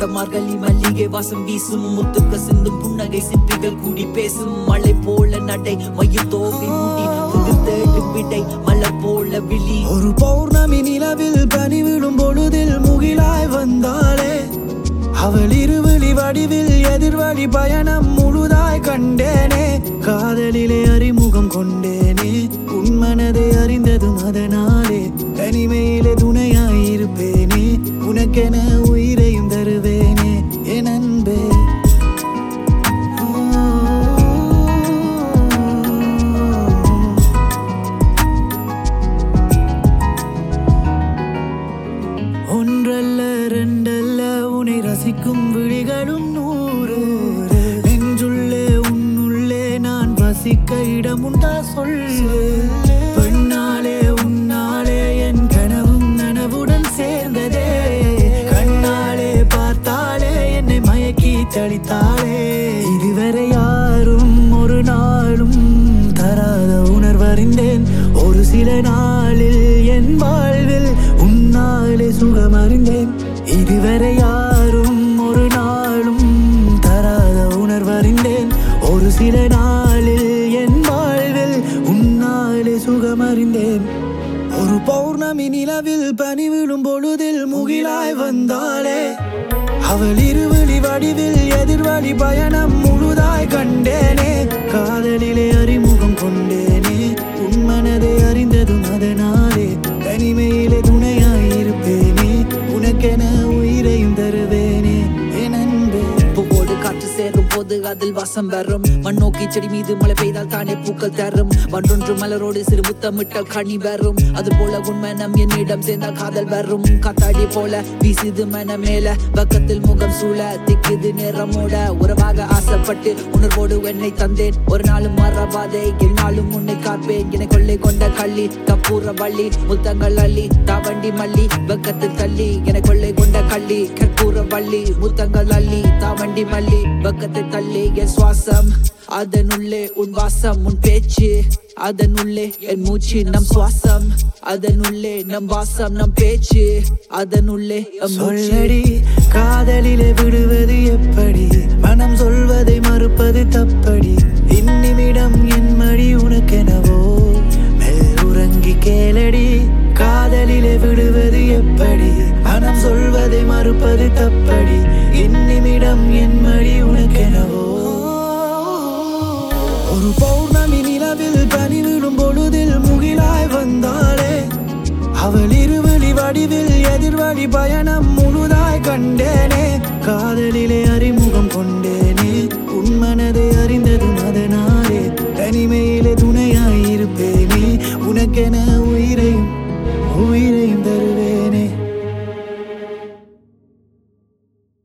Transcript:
அந்த மார்கழி மல்லிகை வாசம் வீசும் முத்துக்க சிந்தும் புன்னகை சிப்பிகள் கூடி பேசும் மழை போல நடை மயில் தோகை முடி புது தேடும் விடை மலர் போல விழி ஒரு பௌர்ணமி நிலவில் பனி விழும் பொழுதில் முகிலாய் வந்தாளே அவள் இருவழி வடிவில் எதிர்வழி பயணம் முழுதாய் கண்டேனே காதலிலே அறிமுகம் கொண்டேனே உன் மனதை அறிந்ததும் அதனாலே தனிமையிலே துணையாயிருப்பேனே உனக்கென உயிரையும் தருவேனே என் அன்பே ஒன்றல்ல ரெண்டல்ல உன்னை ரசிக்கும் விழிகளும் நூறு நெஞ்சுள்ளே உன்னுள்ளே நான் வசிக்க இடம் உண்டா சொல்லு பெண்ணாலே உன்னாலே என் கனவும் நனவுடன் சேர்ந்ததே கண்ணாலே பார்த்தாலே என்னை மயக்கி தளித்தாளே இதுவரை யாரும் ஒரு நாளும் தராத உணர்வறிந்தேன் ஒரு சில நாளில் என் வாழ்வில் உன்னாலே சுகம் அறிந்தேன் இதுவரை யாரும் ஒரு நாளும் தராத உணர்வறிந்தேன் ஒரு சில நாளில் என் வாழ்வில் உன்னாலே சுகம் அறிந்தேன் ஒரு பௌர்ணமி நிலவில் பனி விழும் பொழுதில் முகிலாய் வந்தாளே அவள் இருவழி வடிவில் எதிர்வழி பயணம் முழுதாய் கண்டேனே காதலிலே அறிமுகம் கொண்டேனே உன் மனதை அறிந்ததும் அதனாலே தனிமையிலே துணையாயிருப்பேனே உனக்கென உயிரையும் தருவேனே என் அன்பே பூவோடு காற்று சேரும் போது அதில் வாசம் வரும் மண்ணோக்கி செடி மீது மழை பெய்தால் தானே பூக்கள் தரும் ஒன்றொன்று மலரோடு சிறு முத்தமிட்டால் கனி வரும் அது போல உன் மனம் என்னிடம் சேர்ந்தால் காதல் வரும் காத்தாடி போல வீசுது மன மேல பக்கத்தில் முகம் சூழ திக்குது நேரமோட உறவாக ஆசைப்பட்டு உணர்வோடு என்னை தந்தேன் ஒரு நாளும் மறவாதே என்னாலும் உன்னை காப்பேன் என்னை கொள்ளை கொண்ட கள்ளி கப்பூர வள்ளி முத்தங்கள் அள்ளி தாவண்டி மல்லி பக்கத்தில் தள்ளி என்னை கொள்ளை கொண்ட கள்ளி கற்பூர வள்ளி முத்தங்கள் அள்ளி தாவண்டி மல்லி பக்கத்தில் தள்ளி என் சுவாசம் அதனுள்ளே உன் வாசம் உன் பேச்சு அதனுள்ளே என் மூச்சு நம் சுவாசம் அதனுள்ளே நம் வாசம் நம் பேச்சு அதனுள்ளே எம் மூச்சு சொல்லடி காதலிலே விடுவது எப்படி மனம் சொல்வதை மறுப்பது தப்படி இந்நிமிடம் என் மடி உனக்கெனவோ மெல் உறங்கி கேளடி காதலிலே விடுவது எப்படி மனம் சொல்வதை மறுப்பது தப்படி இந்நிமிடம் என் மடி உனக்கெனவோ ஒரு பௌர்ணமி நிலவில் பனி விழும் பொழுதில் முகிலாய் வந்தாளே அவள் இருவழி வடிவில் எதிர்வழி பயணம் முழுதாய் கண்டேனே காதலிலே அறிமுகம் கொண்டேனே உன் மனதை அறிந்ததும் அதனாலே தனிமையிலே துணையாயிருப்பேனே உனக்கென